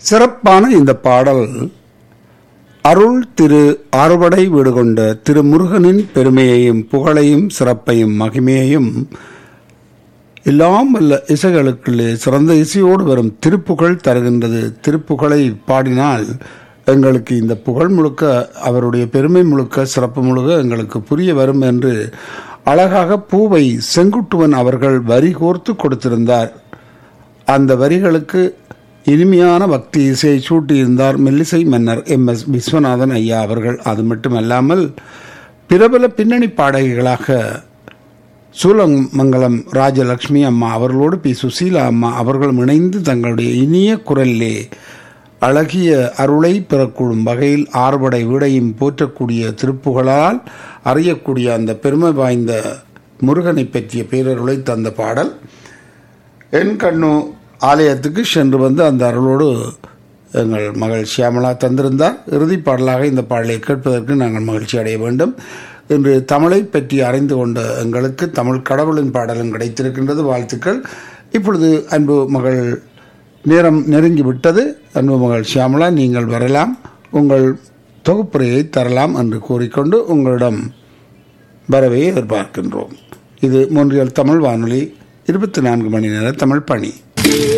சிறப்பான இந்த பாடல் அருள் திரு அறுவடை வீடு கொண்ட திரு முருகனின் பெருமையையும் புகழையும் சிறப்பையும் மகிமையையும் எல்லாம் வல்ல இசைகளுக்குள்ளே சிறந்த இசையோடு வரும் திருப்புகழ் தருகின்றது திருப்புகழை பாடினால் எங்களுக்கு இந்த புகழ் முழுக்க அவருடைய பெருமை முழுக்க சிறப்பு முழுக்க எங்களுக்கு புரிய வரும் என்று அழகாக பூவை செங்குட்டுவன் அவர்கள் வரி கோர்த்து கொடுத்திருந்தார் அந்த வரிகளுக்கு இனிமையான பக்தி இசையை சூட்டியிருந்தார் மெல்லிசை மன்னர் எம் எஸ் விஸ்வநாதன் ஐயா அவர்கள் அது மட்டுமல்லாமல் பிரபல பின்னணி பாடகிகளாக சூலமங்கலம் ராஜலட்சுமி அம்மா அவர்களோடு பி சுசீலா அம்மா அவர்களும் இணைந்து தங்களுடைய இனிய குரலிலே அழகிய அருளை பெறக்கூடும் வகையில் ஆறுபடை வீடையும் போற்றக்கூடிய திருப்புகளால் அறியக்கூடிய அந்த பெருமை வாய்ந்த முருகனை பற்றிய பேரருளை தந்த பாடல் என் கண்ணு ஆலயத்துக்கு சென்று வந்து அந்த அருளோடு எங்கள் மகள் சியாமலா தந்திருந்தார் இறுதிப் பாடலாக இந்த பாடலை கேட்பதற்கு நாங்கள் மகிழ்ச்சி அடைய வேண்டும் இன்று தமிழை பற்றி அறிந்து கொண்ட எங்களுக்கு தமிழ் கடவுளின் பாடலும் கிடைத்திருக்கின்றது வாழ்த்துக்கள் இப்பொழுது அன்பு மகள் நேரம் நெருங்கிவிட்டது அன்பு மகள் சியாமலா நீங்கள் வரலாம் உங்கள் தொகுப்புரையை தரலாம் என்று கூறிக்கொண்டு உங்களிடம் வரவே எதிர்பார்க்கின்றோம் இது மொன்றியல் தமிழ் வானொலி இருபத்தி நான்கு மணி நேர தமிழ் பணி